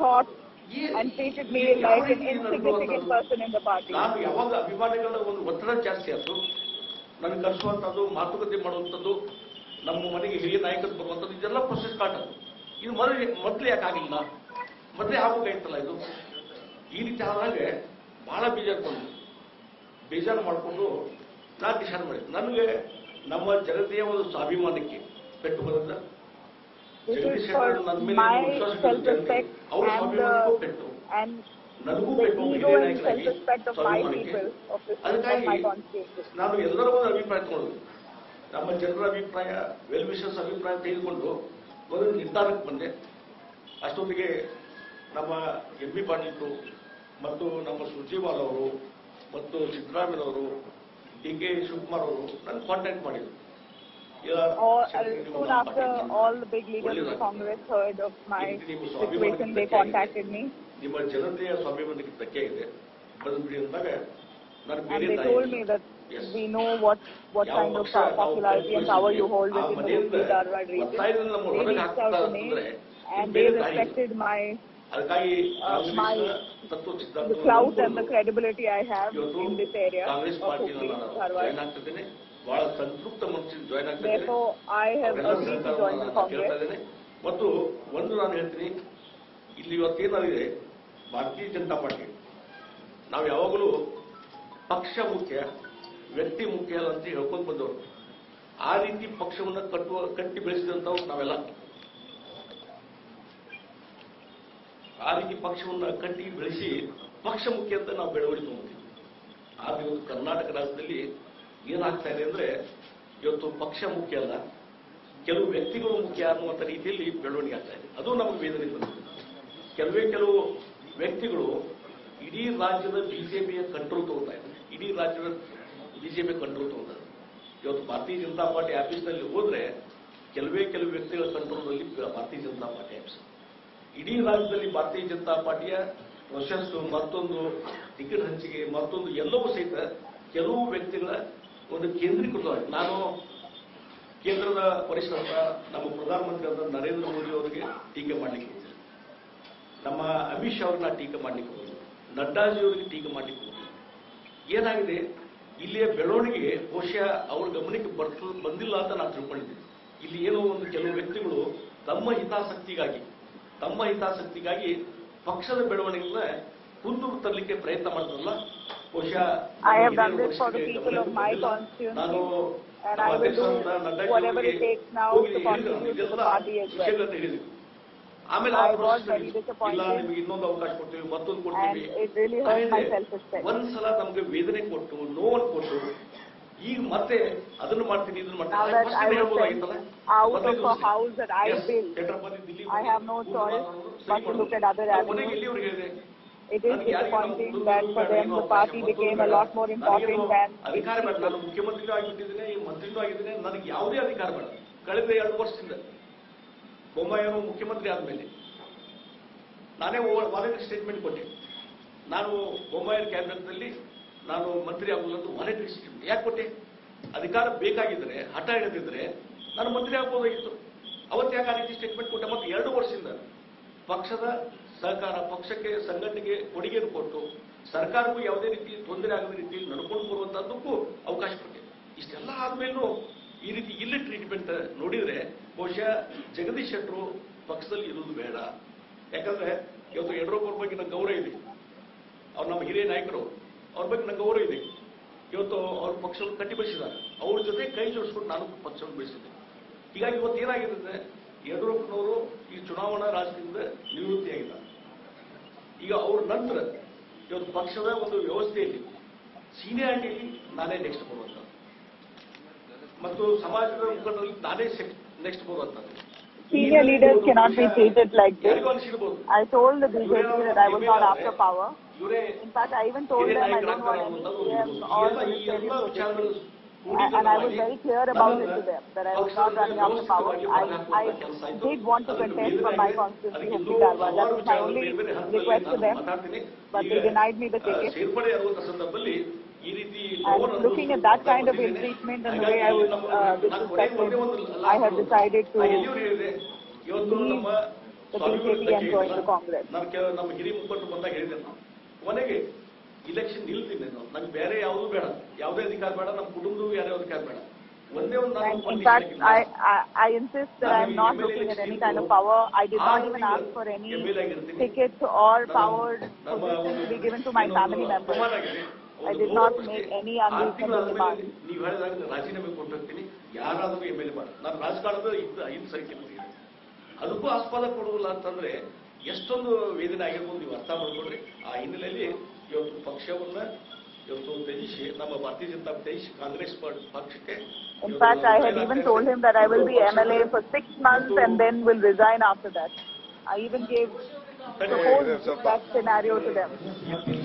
thought ಈ- and treated me ಈ ಯಾವ like an ರೀತಿ ನಡೆದು insignificant ಅಂತದ್ದು? person in the party. ನಾನು ಯಾವಾಗ ಅಭಿಮಾನಿಗಳ ಒಂದು ಒತ್ತಡ ಜಾಸ್ತಿ ಆಯ್ತು ನನಗೆ ಕರೆಸುವಂಥದ್ದು ಮಾತುಕತೆ ಮಾಡುವಂಥದ್ದು ನಮ್ಮ ಮನೆಗೆ ಹಿರಿಯ ನಾಯಕರು ಬರುವಂಥದ್ದು ಇದೆಲ್ಲ ಪ್ರೊಸೆಸ್ ಸ್ಟಾರ್ಟ್ ಆಯ್ತು ಇದು ಮೊದಲೇ ಮೊದಲೇ ಯಾಕೆ ಆಗಿಲ್ಲ ಮೊದಲೇ ಆಗಬೇಕಾಯ್ತಲ್ಲ ಇದು ಈ ರೀತಿ ಆದಾಗ ಬಹಳ ಬೇಜಾರು ಬಂದು ಬೇಜಾರು ಮಾಡಿಕೊಂಡು ನಾನು ಡಿಸೈಡ್ ಮಾಡಿದೆ ನನಗೆ ನಮ್ಮ ಜನತೆಯ ಒಂದು ಸ್ವಾಭಿಮಾನಕ್ಕೆ ಪೆಟ್ಟು ಬಂದ This Jagadish is Shettar for ನನ್ನ ಮೇಲೆ my ವಿಶ್ವಾಸ ಇಟ್ಟಿದ್ದ self-respect ಜನತೆ, ಅವ್ರ and ಸ್ವಾಭಿಮಾನಕ್ಕೂ the, ಪೆಟ್ಟು and ನನಗೂ the ಪೆಟ್ಟು ego ಹಿರಿಯ and ನಾಯಕರಾಗಿ self-respect of my ಸ್ವಾಭಿಮಾನಕ್ಕೆ people, of the of ಅದಕ್ಕಾಗಿ my constituency. ನಾನು ಎಲ್ಲರ ಒಂದು ಅಭಿಪ್ರಾಯ ತಗೊಂಡು ನಮ್ಮ ಜನರ ಅಭಿಪ್ರಾಯ ವೆಲ್ ವಿಷಸ್ ಅಭಿಪ್ರಾಯ ತೆಗೆದುಕೊಂಡು ಒಂದು ನಿರ್ಧಾರಕ್ಕೆ ಬಂದೆ ಅಷ್ಟೊತ್ತಿಗೆ ನಮ್ಮ ಎಂ ಬಿ ಪಾಟೀಲ್ರು ಮತ್ತು ನಮ್ಮ ಸುರ್ಜೇವಾಲ್ ಅವರು ಮತ್ತು ಸಿದ್ದರಾಮಯ್ಯನವರು ಡಿ ಕೆ ಶಿವಕುಮಾರ್ ಅವರು ನನ್ನ ಕಾಂಟ್ಯಾಕ್ಟ್ ಮಾಡಿದ್ರು ಇಲ್ಲ, Or uh, ಶಕ್ತಿ ನೀವು soon ನಮ್ಮ after ಪಾರ್ಟಿಗೆ all the big leaders of ಒಳ್ಳೆಯದಾಗ್ತದೆ. Congress heard of my ಇದು ನೀವು situation, ಸ್ವಾಭಿಮಾನಕ್ಕೆ they ಧಕ್ಕೆ ಆಗಿದೆ. contacted me ನಿಮ್ಮ ಜನತೆಯ ಸ್ವಾಭಿಮಾನಕ್ಕೆ ಧಕ್ಕೆ ಇದೆ ಬಂದ್ಬಿಡಿ ಅಂದಾಗ ನಾನು and ಬೇರೆ they ದಾರಿ told ಇಲ್ಲ. me that Yes. we know what, what ಯಾವ kind of ಪಕ್ಷ ನಾವು popularity and power you hold ಆ within the ಮನೆಯಿಂದ Hooghly Dharwad region. ಒತ್ತಾಯದಿಂದ ನಮ್ಮ They ಹೊರಗೆ reached out ಹಾಕ್ತಾ to me ಅಂತಂದ್ರೆ and ಇದು they ಬೇರೆ ದಾರಿ ಇಲ್ಲ. respected my, ಅದಕ್ಕಾಗಿ uh, ಕಾಂಗ್ರೆಸ್ನ my, ತತ್ವ the ಸಿದ್ಧಾಂತವನ್ನು clout and the ನಂಬಿಕೊಂಡು credibility I have ಇವತ್ತು in this area of Congress ಪಾರ್ಟಿನ Hooghly ನಾನು Dharwad. ಜಾಯ್ನ್ ಆಗ್ತಿದ್ದೇನೆ ಬಹಳ ಸಂತೃಪ್ತ ಮನಸ್ಸಿನ ಜಾಯ್ನ್ ಆಗ್ತಿದ್ದೇನೆ Therefore, I have ಅವರೆಲ್ಲರ agreed to ಸಹಕಾರವನ್ನು join the ನಾನು ಕೇಳ್ತಾ Congress. ಇದ್ದೇನೆ ಮತ್ತು ಒಂದು ನಾನು ಹೇಳ್ತೀನಿ ಇಲ್ಲಿ ಇವತ್ತೇನಾಗಿದೆ ಭಾರತೀಯ ಜನತಾ ಪಾರ್ಟಿ ನಾವು ಯಾವಾಗಲೂ ಪಕ್ಷ ಮುಖ್ಯ ವ್ಯಕ್ತಿ ಮುಖ್ಯ ಅಲ್ಲ ಅಂತ ಹೇಳ್ಕೊಂಡು ಬಂದವರು ಆ ರೀತಿ ಪಕ್ಷವನ್ನು ಕಟ್ಟುವ ಕಟ್ಟಿ ಬೆಳೆಸಿದಂಥವ್ರು ನಾವೆಲ್ಲ ಆ ರೀತಿ ಪಕ್ಷವನ್ನು ಕಟ್ಟಿ ಬೆಳೆಸಿ ಪಕ್ಷ ಮುಖ್ಯ ಅಂತ ನಾವು ಬೆಳವಣಿಗೆ ಹೊಂದಿದ್ದೀವಿ ಆದ್ರೆ ಇವತ್ತು ಕರ್ನಾಟಕ ರಾಜ್ಯದಲ್ಲಿ ಏನಾಗ್ತಾ ಇದೆ ಅಂದ್ರೆ ಇವತ್ತು ಪಕ್ಷ ಮುಖ್ಯ ಅಲ್ಲ ಕೆಲವು ವ್ಯಕ್ತಿಗಳು ಮುಖ್ಯ ಅನ್ನುವಂಥ ರೀತಿಯಲ್ಲಿ ಬೆಳವಣಿಗೆ ಆಗ್ತಾ ಇದೆ ಅದು ನಮಗೆ ವೇದನೆ ಬಂದಿದೆ ಕೆಲವೇ ಕೆಲವು ವ್ಯಕ್ತಿಗಳು ಇಡೀ ರಾಜ್ಯದ ಬಿಜೆಪಿಯ ಕಂಟ್ರೋಲ್ ತಗೋತಾ ಇದ್ದಾರೆ ಇಡೀ ರಾಜ್ಯದ ಬಿಜೆಪಿ ಕಂಟ್ರೋಲ್ ತಗೋತಾರೆ ಇವತ್ತು ಭಾರತೀಯ ಜನತಾ ಪಾರ್ಟಿ ಆಫೀಸ್ನಲ್ಲಿ ಹೋದ್ರೆ ಕೆಲವೇ ಕೆಲವು ವ್ಯಕ್ತಿಗಳ ಕಂಟ್ರೋಲ್ನಲ್ಲಿ ಭಾರತೀಯ ಜನತಾ ಪಾರ್ಟಿ ಆಫೀಸ್ ಇಡೀ ರಾಜ್ಯದಲ್ಲಿ ಭಾರತೀಯ ಜನತಾ ಪಾರ್ಟಿಯ ಪ್ರೊಸೆಸ್ ಮತ್ತೊಂದು ಟಿಕೆಟ್ ಹಂಚಿಕೆ ಮತ್ತೊಂದು ಎಲ್ಲವೂ ಸಹಿತ ಕೆಲವು ವ್ಯಕ್ತಿಗಳ ಒಂದು ಕೇಂದ್ರೀಕೃತವಾಗಿ ನಾನು ಕೇಂದ್ರದ ಪರಿಷ್ಕೃತ ನಮ್ಮ ಪ್ರಧಾನಮಂತ್ರಿಯಾದ ನರೇಂದ್ರ ಮೋದಿ ಅವರಿಗೆ ಟೀಕೆ ಮಾಡಲಿಕ್ಕೆ ಹೋಗಿದ್ದೆ ನಮ್ಮ ಅಮಿತ್ ಶಾ ಅವ್ರನ್ನ ಟೀಕೆ ಮಾಡಲಿಕ್ಕೆ ಹೋಗಿದ್ದೆ ನಡ್ಡಾಜಿ ಅವರಿಗೆ ಟೀಕೆ ಮಾಡಲಿಕ್ಕೆ ಹೋಗಿದ್ದೆ ಏನಾಗಿದೆ ಇಲ್ಲಿಯ ಬೆಳವಣಿಗೆ ಬಹುಶಃ ಅವ್ರ ಗಮನಕ್ಕೆ ಬರ್ತ ಬಂದಿಲ್ಲ ಅಂತ ನಾನು ತಿಳ್ಕೊಂಡಿದ್ದೀನಿ ಇಲ್ಲಿ ಏನೋ ಒಂದು ಕೆಲವು ವ್ಯಕ್ತಿಗಳು ತಮ್ಮ ಹಿತಾಸಕ್ತಿಗಾಗಿ ತಮ್ಮ ಹಿತಾಸಕ್ತಿಗಾಗಿ ಪಕ್ಷದ ಬೆಳವಣಿಗೆನ ಕುಂದು ತರಲಿಕ್ಕೆ ಪ್ರಯತ್ನ ಮಾಡಿದ್ರಲ್ಲ ಬಹುಶಃ I have ನಮ್ಮ done this for the ಹಿರಿಯ people of my ಬಂದಿಲ್ಲ. constituency, ನಾನು and ನಮ್ಮ I will do ಅಧ್ಯಕ್ಷರಾದ ನಡ್ಡಾಜಿ whatever ಅವರಿಗೆ it takes now ಹೋಗಿ to ಹೇಳಿದ್ರು, contribute to the ಇದೆಲ್ಲ party as well. ವಿಷಯಗಳನ್ನ ಹೇಳಿದ್ರು. ಆಮೇಲೆ ಆ I was process very ಇಲ್ಲ disappointed. ನಿಮಗೆ ಇನ್ನೊಂದು ಅವಕಾಶ ಕೊಡ್ತೀವಿ ಮತ್ತೊಂದು And ಕೊಡ್ತೀವಿ it really hurt my ಆಮೇಲೆ self-respect. ಒಂದ್ಸಲ ನಮ್ಗೆ ವೇದನೆ ಕೊಟ್ಟು ನೋವನ್ನು ಕೊಟ್ಟು ಈಗ ಮತ್ತೆ ಅದನ್ನು ಮಾಡ್ತೀನಿ ಇದನ್ನು Now ಮಾಡ್ತೀನಿ that first I ನೇ was ಹೇಳ್ಬೋದಾಗಿತ್ತಲ್ಲ? sent out ಮೊದಲೇ of a ತೋರಿಸಿ. house that I Yes, built, Chhatrapati Delhi I have no ಹೋಗಿ choice ಕೂತ್ಕೊಂಡು but ಸರಿ to look at ಮಾಡೋದು. other ನಾನು ಕೊನೆಗೆ avenues. ಎಲ್ಲಿವರೆಗೆ ಹೇಳಿದೆ? It is ನನಗೆ ಯಾರಿಗೂ ನಾವು disappointing ಕುಂದು that for ಬೇಡ, them ಏನೋ the ಅವಕಾಶ party ಮತ್ತೊಂದು became a ಬೇಡ. lot more important ನನಗೇನು than ಅಧಿಕಾರ ಬೇಡ ನಾನು ಮುಖ್ಯಮಂತ್ರಿನೂ ಆಗಿಬಿಟ್ಟಿದ್ದೇನೆ ಈ ಮಂತ್ರಿನೂ ಆಗಿದ್ದೇನೆ ನನಗೆ ಯಾವುದೇ ಅಧಿಕಾರ ಬೇಡ ಕಳೆದ ಎರಡು ವರ್ಷದಿಂದ ಬೊಮ್ಮಾಯಿಯವರು ಮುಖ್ಯಮಂತ್ರಿ ಆದಮೇಲೆ ನಾನೇ ವಾಲಂಟರಿ ಸ್ಟೇಟ್ಮೆಂಟ್ ಕೊಟ್ಟೆ ನಾನು ಬೊಮ್ಮಾಯಿಯರ ಕ್ಯಾಬಿನೆಟ್ನಲ್ಲಿ ನಾನು ಮಂತ್ರಿ ಆಗಲ್ಲ ಅಂತ ವಾಲಂಟರಿ ಸ್ಟೇಟ್ಮೆಂಟ್ ಯಾಕೆ ಕೊಟ್ಟೆ ಅಧಿಕಾರ ಬೇಕಾಗಿದ್ರೆ ಹಠ ಹಿಡಿದಿದ್ರೆ ನಾನು ಮಂತ್ರಿ ಆಗ್ಬೋದಾಗಿತ್ತು ಅವತ್ತು ಯಾಕೆ ಆ ರೀತಿ ಸ್ಟೇಟ್ಮೆಂಟ್ ಕೊಟ್ಟೆ ಮತ್ತು ಎರಡು ವರ್ಷದಿಂದ ಪಕ್ಷದ ಸಹಕಾರ ಪಕ್ಷಕ್ಕೆ ಸಂಘಟನೆಗೆ ಕೊಡುಗೆಯನ್ನು ಕೊಟ್ಟು ಸರ್ಕಾರಕ್ಕೂ ಯಾವುದೇ ರೀತಿ ತೊಂದರೆ ಆಗದ ರೀತಿಯಲ್ಲಿ ನಡ್ಕೊಂಡು ಬರುವಂತಹದ್ದಕ್ಕೂ ಅವಕಾಶ ಕೊಟ್ಟೆ ಇಷ್ಟೆಲ್ಲ ಆದ್ಮೇಲೂ ಈ ರೀತಿ ಇಲ್ಲಿ ಟ್ರೀಟ್ಮೆಂಟ್ ನೋಡಿದ್ರೆ ಬಹುಶಃ ಜಗದೀಶ್ ಶೆಟ್ಟರು ಪಕ್ಷದಲ್ಲಿ ಇರುವುದು ಬೇಡ ಯಾಕಂದ್ರೆ ಇವತ್ತು ಯಡಿಯೂರಪ್ಪರ ಬಗ್ಗೆ ನಂಗೆ ಗೌರವ ಇದೆ ಅವ್ರು ನಮ್ಮ ಹಿರಿಯ ನಾಯಕರು ಅವ್ರ ಬಗ್ಗೆ ನಂಗೆ ಗೌರವ ಇದೆ ಇವತ್ತು ಅವ್ರ ಪಕ್ಷವನ್ನು ಕಟ್ಟಿ ಬೆಳೆಸಿದ್ದಾರೆ ಅವ್ರ ಜೊತೆ ಕೈ ಜೋಡಿಸ್ಕೊಂಡು ನಾನು ಪಕ್ಷವನ್ನು ಬೆಳೆಸಿದ್ದೆ ಹೀಗಾಗಿ ಇವತ್ತು ಏನಾಗಿದೆ ಅಂದ್ರೆ ಯಡಿಯೂರಪ್ಪನವರು ಈ ಚುನಾವಣಾ ರಾಜಕೀಯದಿಂದ ನಿವೃತ್ತಿಯಾಗಿದ್ದಾರೆ ಈಗ ಅವ್ರ ನಂತರ ಇವತ್ತು ಪಕ್ಷದ ಒಂದು ವ್ಯವಸ್ಥೆಯಲ್ಲಿ ಸೀನಿಯಾರಿಟಿಯಲ್ಲಿ ನಾನೇ ನೆಕ್ಸ್ಟ್ ಬರುವಂಥದ್ದು ಮತ್ತು ಸಮಾಜದ ಮುಖಂಡರಲ್ಲಿ ನಾನೇ ನೆಕ್ಸ್ಟ್ ಬರುವಂಥದ್ದು senior leaders cannot be treated like this. ಯಾರಿಗೂ ಅನಿಸಿರ್ಬೋದು I told the BJP that I was not after power. ಇವರೇ In fact, I even told them I don't want any CM or ministerial position. And and I was very clear about it to them, that I was not running after power. I, I did want to contest for my constituency, Hooghly Dharwad. That was my only request to them, but they denied me the ticket. ಸೇರ್ಪಡೆ ಆಗುವಂತ ಸಂದರ್ಭದಲ್ಲಿ ಈ ರೀತಿ And looking at that kind of ill-treatment and the way I was uh, disrespected, I have decided to ಎಲ್ಲಿಯವರು ಹೇಳಿದೆ ಇವತ್ತು ನಮ್ಮ the Swami BJP ವಿರುದ್ಧ and join the ಕೇಳಿಲ್ಲ. Congress. ನಾನು ಕೆಲ- ನಮ್ಮ ಹಿರಿಯ ಮುಖಂಡರು ಬಂದಾಗ ಹೇಳಿದೆ ನಾನು ಕೊನೆಗೆ ಇಲೆಕ್ಷನ್ ನಿಲ್ತೀನಿ ನಾನು ನಂಗೆ ಬೇರೆ ಯಾವುದೂ ಬೇಡ ಯಾವುದೇ ಅಧಿಕಾರ ಬೇಡ ನಮ್ಮ ಕುಟುಂಬದೂ ಯಾರೇ ಅಧಿಕಾರ ಬೇಡ ಒಂದೇ ಒಂದು ನಾನು And in condition fact, ಹಾಕಿದ್ದೀನಿ. I, I, I insist that I'm not looking at any kind of power. I did not even ask for any tickets or power position to be given to my family members. I did not make any unreasonable demand. ನೀವು ಹೇಳಿದಾಗ ನಾನು ರಾಜೀನಾಮೆ ಕೊಟ್ಟು ಹೋಗ್ತೀನಿ ಯಾರಾದರೂ M L A ಮಾಡಿ ನಾನು ರಾಜಕಾರಣದ ಇದ್ದ ಐದು ಸಂಖ್ಯೆ ಬಂದಿದೆ ಅದಕ್ಕೂ ಆಸ್ಪದ ಕೊಡುವುದಿಲ್ಲ ಅಂತಂದ್ರೆ ಎಷ್ಟೊಂದು ವೇದನೆ ಆಗಿರ್ಬೋದು ನೀವು ಅರ್ಥ ಮಾಡ್ಕೊಡ್ರಿ ಆ ಹಿನ್ನೆಲೆಯಲ್ಲಿ ಇವತ್ತು ಪಕ್ಷವನ್ನ ಇವತ್ತು ತ್ಯಜಿಸಿ ನಮ್ಮ ಭಾರತೀಯ ಜನತಾ ತ್ಯಜಿಸಿ ಕಾಂಗ್ರೆಸ್ ಪಕ್ಷ- ಪಕ್ಷಕ್ಕೆ In fact, I had even told him that I will be MLA for six months and then will resign after that. I even gave proposed that scenario to them.